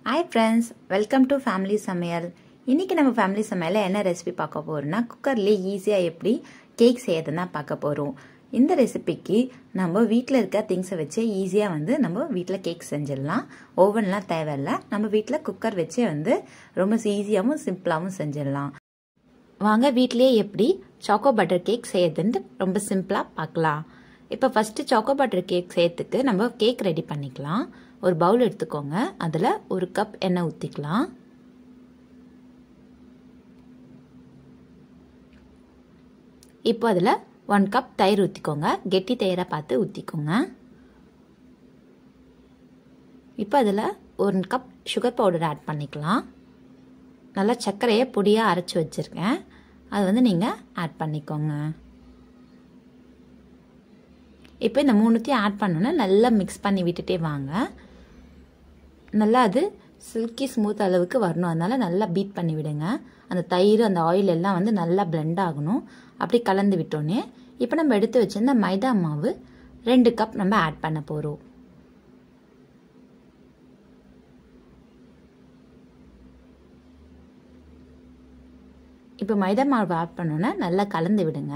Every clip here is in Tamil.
hi friends welcome to family சமையல் இன்றைக்கி நம்ம ஃபேமிலி சமையலில் என்ன ரெசிபி பார்க்க போகிறோம்னா குக்கர்லேயே ஈஸியாக எப்படி கேக் செய்யறதுன்னா பார்க்க போகிறோம் இந்த ரெசிபிக்கு நம்ம வீட்டில் இருக்க திங்ஸை வச்சு ஈஸியாக வந்து நம்ம வீட்டில் கேக் செஞ்சிடலாம் ஓவன்லாம் தேவையில்ல நம்ம வீட்டில் குக்கர் வச்சே வந்து ரொம்ப ஈஸியாகவும் சிம்பிளாகவும் செஞ்சிடலாம் வாங்க வீட்லேயே எப்படி சாக்கோ பட்டர் கேக் செய்யறதுன்ட்டு ரொம்ப சிம்பிளாக பார்க்கலாம் இப்போ ஃபஸ்ட்டு சாக்கோ பட்டர் கேக் செய்யறதுக்கு நம்ம கேக் ரெடி பண்ணிக்கலாம் ஒரு பவுல் எடுத்துக்கோங்க அதில் ஒரு கப் எண்ணெய் ஊற்றிக்கலாம் இப்போ அதில் ஒன் கப் தயிர் ஊற்றிக்கோங்க கெட்டி தயிரை பார்த்து ஊற்றிக்கோங்க இப்போ அதில் ஒரு கப் சுகர் பவுடர் ஆட் பண்ணிக்கலாம் நல்லா சர்க்கரையை பொடியாக அரைச்சி வச்சுருக்கேன் அது வந்து நீங்கள் ஆட் பண்ணிக்கோங்க இப்போ இந்த மூணுத்தையும் ஆட் பண்ணோன்னா நல்லா மிக்ஸ் பண்ணி விட்டுட்டே வாங்க நல்லா அது சில்கி ஸ்மூத் அளவுக்கு வரணும் அதனால் நல்லா பீட் பண்ணி விடுங்க அந்த தயிர் அந்த ஆயில் எல்லாம் வந்து நல்லா பிளெண்ட் ஆகணும் அப்படி கலந்து விட்டோன்னே இப்போ நம்ம எடுத்து வச்சிருந்த மைதா மாவு ரெண்டு கப் நம்ம ஆட் பண்ண போகிறோம் இப்போ மைதா மாவு ஆட் பண்ணோன்னா நல்லா கலந்து விடுங்க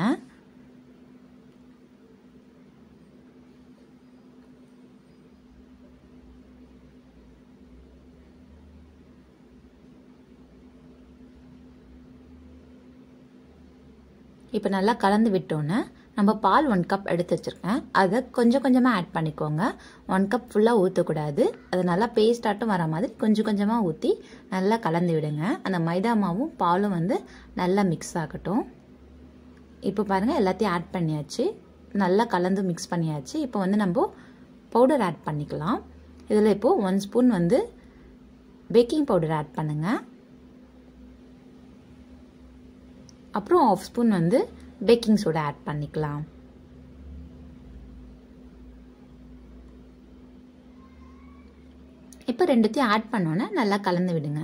இப்போ நல்லா கலந்து விட்டோன்னே நம்ம பால் ஒன் கப் எடுத்து வச்சுருக்கேன் அதை கொஞ்சம் கொஞ்சமாக ஆட் பண்ணிக்கோங்க ஒன் கப் ஃபுல்லாக ஊற்றக்கூடாது அது நல்லா பேஸ்டாட்டும் வர மாதிரி கொஞ்சம் கொஞ்சமாக ஊற்றி நல்லா கலந்து விடுங்க அந்த மைதா மாவும் பாலும் வந்து நல்லா மிக்ஸ் ஆகட்டும் இப்போ பாருங்கள் எல்லாத்தையும் ஆட் பண்ணியாச்சு நல்லா கலந்து மிக்ஸ் பண்ணியாச்சு இப்போ வந்து நம்ம பவுடர் ஆட் பண்ணிக்கலாம் இதில் இப்போது ஒன் ஸ்பூன் வந்து பேக்கிங் பவுடர் ஆட் பண்ணுங்கள் அப்புறம் ஆஃப் ஸ்பூன் வந்து பேக்கிங் சோடா ஆட் பண்ணிக்கலாம் இப்போ ரெண்டுத்தையும் ஆட் பண்ணோன்னே நல்லா கலந்து விடுங்க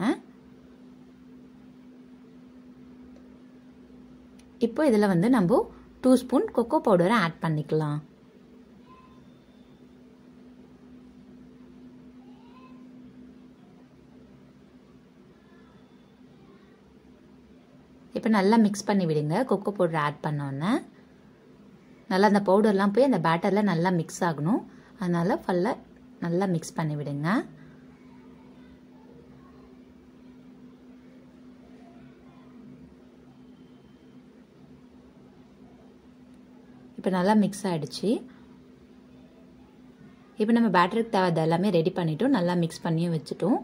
இப்போ இதில் வந்து நம்ம டூ ஸ்பூன் கொக்கோ பவுடரை ஆட் பண்ணிக்கலாம் இப்போ நல்லா மிக்ஸ் பண்ணி விடுங்க கொக்கோ பவுடர் ஆட் பண்ணோன்னே நல்லா அந்த பவுடர்லாம் போய் அந்த பேட்டரில் நல்லா மிக்ஸ் ஆகணும் அதனால் ஃபல்ல நல்லா மிக்ஸ் பண்ணி விடுங்க இப்போ நல்லா மிக்ஸ் ஆகிடுச்சு இப்போ நம்ம பேட்டருக்கு தேவை எல்லாமே ரெடி பண்ணிட்டோம் நல்லா மிக்ஸ் பண்ணியும் வச்சுட்டோம்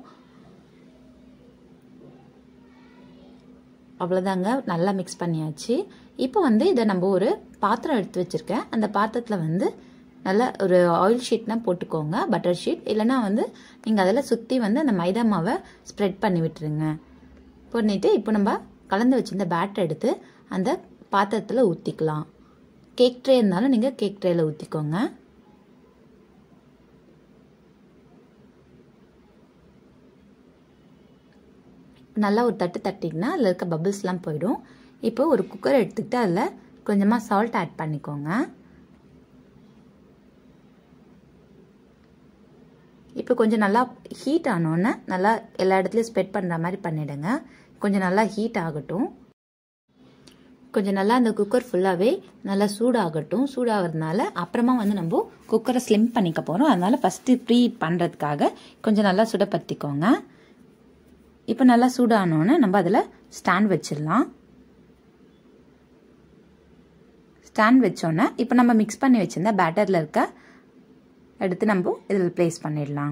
அவ்வளோதாங்க நல்லா மிக்ஸ் பண்ணியாச்சு இப்போ வந்து இதை நம்ம ஒரு பாத்திரம் எடுத்து வச்சுருக்கேன் அந்த பாத்திரத்தில் வந்து நல்லா ஒரு ஆயில் ஷீட்னா போட்டுக்கோங்க பட்டர் ஷீட் இல்லைனா வந்து நீங்கள் அதில் சுற்றி வந்து அந்த மைதா மாவை ஸ்ப்ரெட் பண்ணி விட்டுருங்க பண்ணிவிட்டு இப்போ நம்ம கலந்து வச்சிருந்த பேட்டர் எடுத்து அந்த பாத்திரத்தில் ஊற்றிக்கலாம் கேக் ட்ரே இருந்தாலும் நீங்கள் கேக் ட்ரேயில் ஊற்றிக்கோங்க நல்லா ஒரு தட்டு தட்டிங்கன்னா அதில் இருக்க பபிள்ஸ்லாம் போயிடும் இப்போ ஒரு குக்கர் எடுத்துக்கிட்டு அதில் கொஞ்சமாக சால்ட் ஆட் பண்ணிக்கோங்க இப்போ கொஞ்சம் நல்லா ஹீட் ஆனோன்னே நல்லா எல்லா இடத்துலையும் ஸ்ப்ரெட் பண்ணுற மாதிரி பண்ணிவிடுங்க கொஞ்சம் நல்லா ஹீட் ஆகட்டும் கொஞ்சம் நல்லா அந்த குக்கர் ஃபுல்லாகவே நல்லா சூடாகட்டும் சூடாகிறதுனால அப்புறமா வந்து நம்ம குக்கரை ஸ்லிம் பண்ணிக்க போகிறோம் அதனால் ஃபஸ்ட்டு ப்ரீ ஹீட் பண்ணுறதுக்காக கொஞ்சம் நல்லா சுடப்படுத்திக்கோங்க இப்போ நல்லா சூடானோன்னு நம்ம அதில் ஸ்டாண்ட் வச்சிடலாம் ஸ்டாண்ட் வச்சோன்னே இப்போ நம்ம மிக்ஸ் பண்ணி வச்சுருந்த பேட்டரில் இருக்க எடுத்து நம்ம இதில் ப்ளேஸ் பண்ணிடலாம்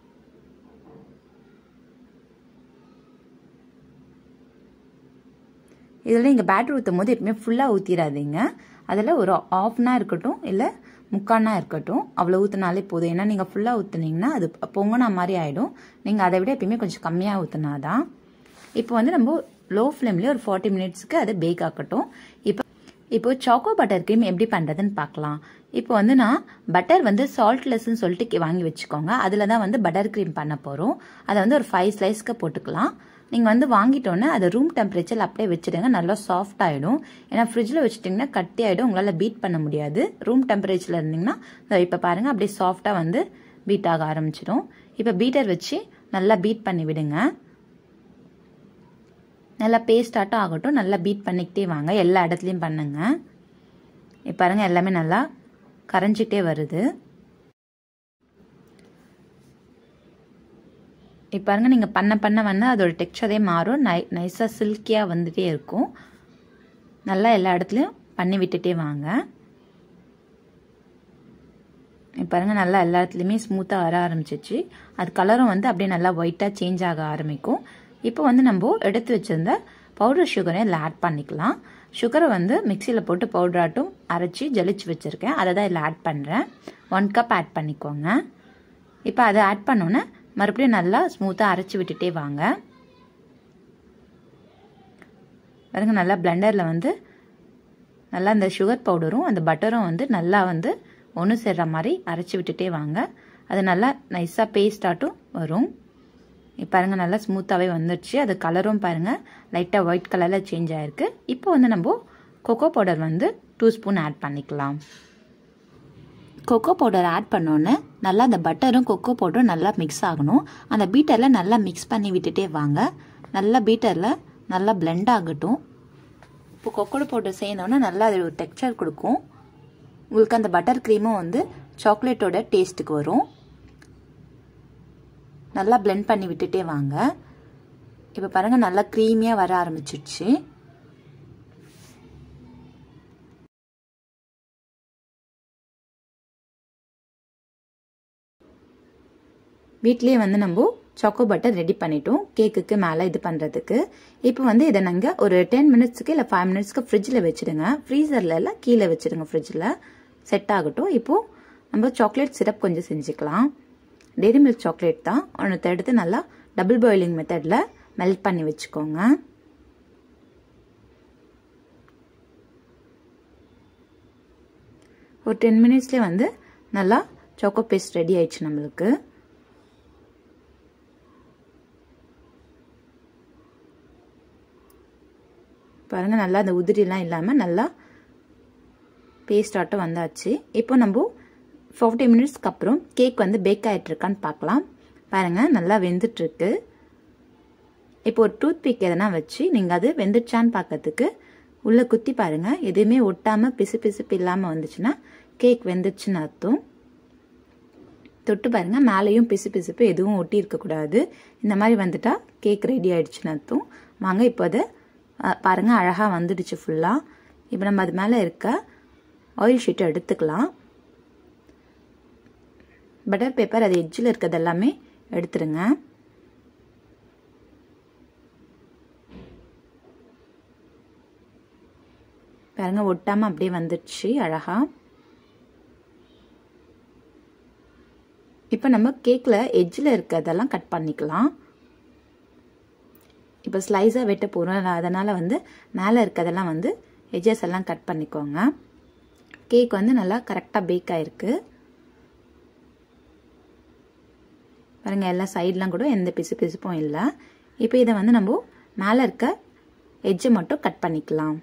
இதில் நீங்கள் பேட்டர் ஊற்றும் போது எப்பவுமே ஃபுல்லாக ஊற்றிடாதீங்க அதில் ஒரு ஆஃப்னா இருக்கட்டும் இல்லை முக்கானா இருக்கட்டும் அவ்வளோ ஊற்றினாலே போதும் ஏன்னா நீங்கள் ஃபுல்லாக ஊற்றுனீங்கன்னா அது பொங்கின மாதிரி ஆகிடும் நீங்கள் அதை விட எப்பயுமே கொஞ்சம் கம்மியாக ஊற்றினாதான் இப்போ வந்து நம்ம லோ ஃப்ளேம்லேயே ஒரு ஃபார்ட்டி மினிட்ஸ்க்கு அது பேக் ஆகட்டும் இப்போ இப்போ சாக்கோ பட்டர் க்ரீம் எப்படி பண்ணுறதுன்னு பார்க்கலாம் இப்போ வந்து நான் பட்டர் வந்து சால்ட்லெஸ்ன்னு சொல்லிட்டு வாங்கி வச்சுக்கோங்க அதில் தான் வந்து பட்டர் க்ரீம் பண்ண போகிறோம் அதை வந்து ஒரு ஃபைவ் ஸ்லைஸ்க்கு போட்டுக்கலாம் நீங்கள் வந்து வாங்கிட்டோன்னே அதை ரூம் டெம்பரேச்சரில் அப்படியே வச்சுடுங்க நல்லா சாஃப்ட் ஆகிடும் ஏன்னா ஃப்ரிட்ஜில் வச்சுட்டிங்கன்னா கட்டி ஆகிடும் உங்களால் பீட் பண்ண முடியாது ரூம் டெம்பரேச்சரில் இருந்தீங்கன்னா இப்போ பாருங்கள் அப்படியே சாஃப்டாக வந்து பீட் ஆக ஆரம்பிச்சிடும் இப்போ பீட்டர் வச்சு நல்லா பீட் பண்ணி விடுங்க நல்லா பேஸ்ட் ஆட்டம் ஆகட்டும் நல்லா பீட் பண்ணிக்கிட்டே வாங்க எல்லா இடத்துலையும் பண்ணுங்க இப்போ பாருங்கள் எல்லாமே நல்லா கரைஞ்சிட்டே வருது இப்போ பாருங்க நீங்கள் பண்ண பண்ண பண்ண அதோட டெக்ஸ்சரே மாறும் நை நைஸாக சில்கியாக வந்துட்டே இருக்கும் நல்லா எல்லா இடத்துலையும் பண்ணி விட்டுட்டே வாங்க இப்போ பாருங்கள் நல்லா எல்லா இடத்துலையுமே ஸ்மூத்தாக வர ஆரம்பிச்சிச்சு அது கலரும் வந்து அப்படியே நல்லா ஒயிட்டாக சேஞ்ச் ஆக ஆரம்பிக்கும் இப்போ வந்து நம்ம எடுத்து வச்சிருந்த பவுடர் சுகரை இதில் ஆட் பண்ணிக்கலாம் சுகரை வந்து மிக்சியில் போட்டு பவுடராட்டும் அரைச்சி ஜலிச்சு வச்சுருக்கேன் அதை தான் இதில் ஆட் பண்ணுறேன் ஒன் கப் ஆட் பண்ணிக்கோங்க இப்போ அதை ஆட் பண்ணோன்னே மறுபடியும் நல்லா ஸ்மூத்தாக அரைச்சி விட்டுட்டே வாங்க பாருங்க நல்லா பிளெண்டரில் வந்து நல்லா அந்த சுகர் பவுடரும் அந்த பட்டரும் வந்து நல்லா வந்து ஒன்று சேர்ற மாதிரி அரைச்சி விட்டுட்டே வாங்க அது நல்லா நைஸாக பேஸ்டாட்டும் வரும் இப்போ பாருங்கள் நல்லா ஸ்மூத்தாகவே வந்துடுச்சு அது கலரும் பாருங்கள் லைட்டாக ஒயிட் கலரில் சேஞ்ச் ஆகிருக்கு இப்போ வந்து நம்ம கொக்கோ பவுடர் வந்து டூ ஸ்பூன் ஆட் பண்ணிக்கலாம் கொக்கோ பவுடர் ஆட் பண்ணோன்னே நல்லா அந்த பட்டரும் கொக்கோ பவுடரும் நல்லா மிக்ஸ் ஆகணும் அந்த பீட்டரில் நல்லா மிக்ஸ் பண்ணி விட்டுட்டே வாங்க நல்லா பீட்டரில் நல்லா பிளெண்ட் ஆகட்டும் இப்போ கொக்கோ பவுடர் சேர்ந்தோன்னே நல்லா அது ஒரு டெக்ஸ்சர் கொடுக்கும் உங்களுக்கு அந்த பட்டர் க்ரீமும் வந்து சாக்லேட்டோட டேஸ்ட்டுக்கு வரும் நல்லா பிளெண்ட் பண்ணி விட்டுட்டே வாங்க இப்போ பாருங்கள் நல்லா க்ரீமியாக வர ஆரம்பிச்சிடுச்சு வீட்லேயே வந்து நம்ம சாக்கோ பட்டர் ரெடி பண்ணிட்டோம் கேக்குக்கு மேலே இது பண்ணுறதுக்கு இப்போ வந்து இதை நாங்கள் ஒரு டென் மினிட்ஸ்க்கு இல்லை ஃபைவ் மினிட்ஸ்க்கு ஃப்ரிட்ஜில் வச்சுடுங்க ஃப்ரீசரில் எல்லாம் கீழே வச்சுடுங்க ஃப்ரிட்ஜில் செட் ஆகட்டும் இப்போது நம்ம சாக்லேட் சிரப் கொஞ்சம் செஞ்சுக்கலாம் டெய்ரி மில்க் சாக்லேட் தான் ஒன்று எடுத்து நல்லா டபுள் பாயிலிங் மெத்தடில் மெல்ட் பண்ணி வச்சுக்கோங்க ஒரு டென் மினிட்ஸ்லேயே வந்து நல்லா சாக்கோ பேஸ்ட் ரெடி ஆயிடுச்சு நம்மளுக்கு பாருங்கள் நல்லா அந்த உதிரிலாம் இல்லாமல் நல்லா பேஸ்ட் ஆட்டம் வந்தாச்சு இப்போ நம்ம ஃபார்ட்டி மினிட்ஸ்க்கு அப்புறம் கேக் வந்து பேக் ஆகிட்டுருக்கான்னு பார்க்கலாம் பாருங்கள் நல்லா வெந்துட்டுருக்கு இப்போ ஒரு டூத் பிக் எதனா வச்சு நீங்கள் அது வெந்துடுச்சான்னு பார்க்கறதுக்கு உள்ளே குத்தி பாருங்கள் எதுவுமே ஒட்டாமல் பிசு பிசுப்பு இல்லாமல் வந்துச்சுன்னா கேக் வெந்துடுச்சுன்னு அர்த்தம் தொட்டு பாருங்கள் மேலேயும் பிசு பிசுப்பு எதுவும் ஒட்டி இருக்கக்கூடாது இந்த மாதிரி வந்துட்டா கேக் ரெடி ஆயிடுச்சுன்னு அர்த்தம் வாங்க இப்போ அதை பாருங்கள் அழகாக வந்துடுச்சு ஃபுல்லாக இப்போ நம்ம அது மேலே இருக்க ஆயில் ஷீட்டை எடுத்துக்கலாம் பட்டர் பேப்பர் அது எட்ஜில் இருக்கிறது எல்லாமே எடுத்துருங்க பாருங்க ஒட்டாமல் அப்படியே வந்துடுச்சு அழகா இப்போ நம்ம கேக்கில் எட்ஜில் இருக்கிறதெல்லாம் கட் பண்ணிக்கலாம் இப்போ ஸ்லைஸாக வெட்ட போகிறோம் அதனால் வந்து மேலே இருக்கிறதெல்லாம் வந்து எஜஸ் எல்லாம் கட் பண்ணிக்கோங்க கேக் வந்து நல்லா கரெக்டாக பேக் ஆகிருக்கு பாருங்கள் எல்லா சைட்லாம் கூட எந்த பிசு பிசுப்பும் இல்லை இப்போ இதை வந்து நம்ம மேலே இருக்க எஜ்ஜை மட்டும் கட் பண்ணிக்கலாம்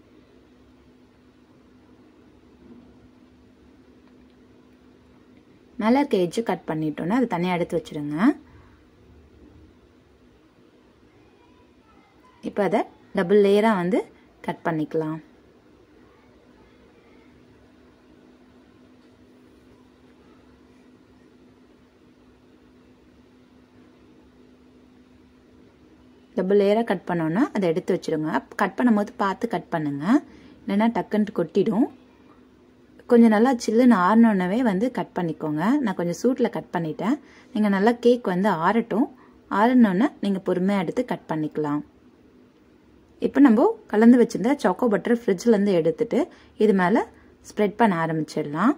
மேலே இருக்க எஜ்ஜு கட் பண்ணிட்டோன்னா அது தனியாக எடுத்து வச்சுடுங்க இப்போ அதை டபுள் லேயராக வந்து கட் பண்ணிக்கலாம் டபுள் லேயராக கட் பண்ணோன்னா அதை எடுத்து வச்சுடுங்க கட் பண்ணும்போது பார்த்து கட் பண்ணுங்கள் இல்லைன்னா டக்குன்ட்டு கொட்டிடும் கொஞ்சம் நல்லா சில்லுன்னு ஆறினோன்னவே வந்து கட் பண்ணிக்கோங்க நான் கொஞ்சம் சூட்டில் கட் பண்ணிட்டேன் நீங்கள் நல்லா கேக் வந்து ஆறட்டும் ஆறினோன்னே நீங்கள் பொறுமையாக எடுத்து கட் பண்ணிக்கலாம் இப்போ நம்ம கலந்து வச்சிருந்த சாக்கோ பட்டர் ஃப்ரிட்ஜ்லேருந்து எடுத்துட்டு இது மேலே ஸ்ப்ரெட் பண்ண ஆரம்பிச்சிடலாம்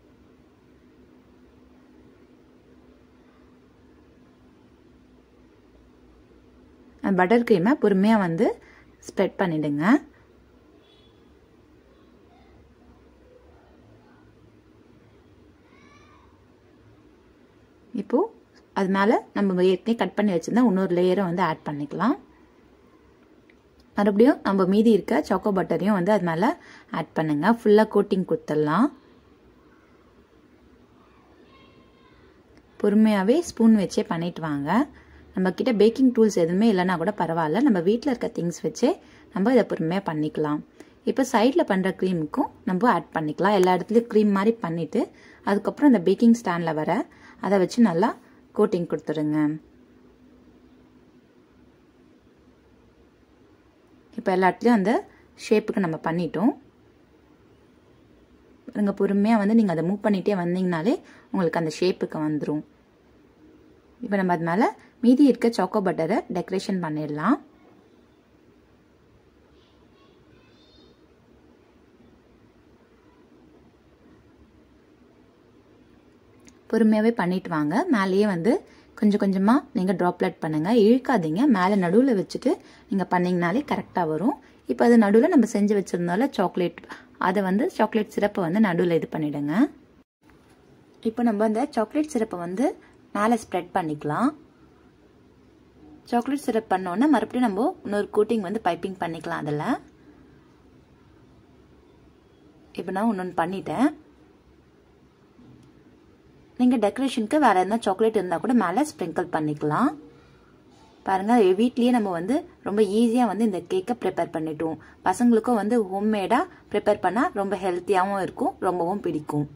பட்டர் க்ரீமை பொறுமையாக வந்து ஸ்ப்ரெட் பண்ணிடுங்க இப்போது அது மேலே நம்ம ஏற்கனவே கட் பண்ணி வச்சுருந்தா இன்னொரு லேயரை வந்து ஆட் பண்ணிக்கலாம் மறுபடியும் நம்ம மீதி இருக்க சாக்கோ பட்டரையும் வந்து அது மேலே ஆட் பண்ணுங்கள் ஃபுல்லாக கோட்டிங் கொடுத்துடலாம் பொறுமையாகவே ஸ்பூன் வச்சே பண்ணிட்டு வாங்க நம்ம கிட்ட பேக்கிங் டூல்ஸ் எதுவுமே இல்லைனா கூட பரவாயில்ல நம்ம வீட்டில் இருக்க திங்ஸ் வச்சே நம்ம இதை பொறுமையாக பண்ணிக்கலாம் இப்போ சைடில் பண்ணுற க்ரீமுக்கும் நம்ம ஆட் பண்ணிக்கலாம் எல்லா இடத்துலையும் க்ரீம் மாதிரி பண்ணிவிட்டு அதுக்கப்புறம் இந்த பேக்கிங் ஸ்டாண்டில் வர அதை வச்சு நல்லா கோட்டிங் கொடுத்துருங்க இப்போ எல்லா இடத்துலையும் அந்த ஷேப்புக்கு நம்ம பண்ணிட்டோம் நீங்கள் பொறுமையாக வந்து நீங்கள் அதை மூவ் பண்ணிகிட்டே வந்தீங்கனாலே உங்களுக்கு அந்த ஷேப்புக்கு வந்துடும் இப்போ நம்ம அது மேலே மீதி இருக்க சாக்கோ பட்டரை டெக்கரேஷன் பண்ணிடலாம் பொறுமையாகவே பண்ணிட்டு வாங்க மேலேயே வந்து கொஞ்சம் கொஞ்சமாக நீங்கள் ட்ராப்லெட் பண்ணுங்கள் இழுக்காதீங்க மேலே நடுவில் வச்சுட்டு நீங்கள் பண்ணிங்கனாலே கரெக்டாக வரும் இப்போ அது நடுவில் நம்ம செஞ்சு வச்சுருந்தால சாக்லேட் அதை வந்து சாக்லேட் சிரப்பை வந்து நடுவில் இது பண்ணிவிடுங்க இப்போ நம்ம அந்த சாக்லேட் சிரப்பை வந்து மேலே ஸ்ப்ரெட் பண்ணிக்கலாம் சாக்லேட் சிரப் பண்ணோன்னே மறுபடியும் நம்ம இன்னொரு கோட்டிங் வந்து பைப்பிங் பண்ணிக்கலாம் அதில் இப்போ நான் இன்னொன்று பண்ணிட்டேன் நீங்கள் டெக்கரேஷனுக்கு வேறு எதனா சாக்லேட் இருந்தால் கூட மேலே ஸ்ப்ரிங்கிள் பண்ணிக்கலாம் பாருங்கள் வீட்லேயே நம்ம வந்து ரொம்ப ஈஸியாக வந்து இந்த கேக்கை ப்ரிப்பேர் பண்ணிட்டோம் பசங்களுக்கும் வந்து ஹோம்மேடாக ப்ரிப்பேர் பண்ணால் ரொம்ப ஹெல்த்தியாகவும் இருக்கும் ரொம்பவும் பிடிக்கும்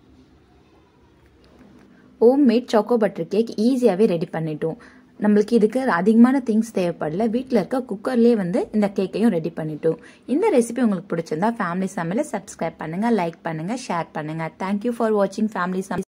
home made choco butter cake ஈஸியாகவே ரெடி பண்ணிட்டோம் நம்மளுக்கு இதுக்கு அதிகமான திங்ஸ் தேவைப்படல வீட்டில் இருக்க குக்கர்லேயே வந்து இந்த கேக்கையும் ரெடி பண்ணிட்டோம் இந்த ரெசிபி உங்களுக்கு பிடிச்சிருந்தா ஃபேமிலி சமையலை சப்ஸ்கிரைப் பண்ணுங்கள் லைக் பண்ணுங்கள் ஷேர் பண்ணுங்கள் தேங்க்யூ ஃபார் வாட்சிங் ஃபேமிலி சமையல்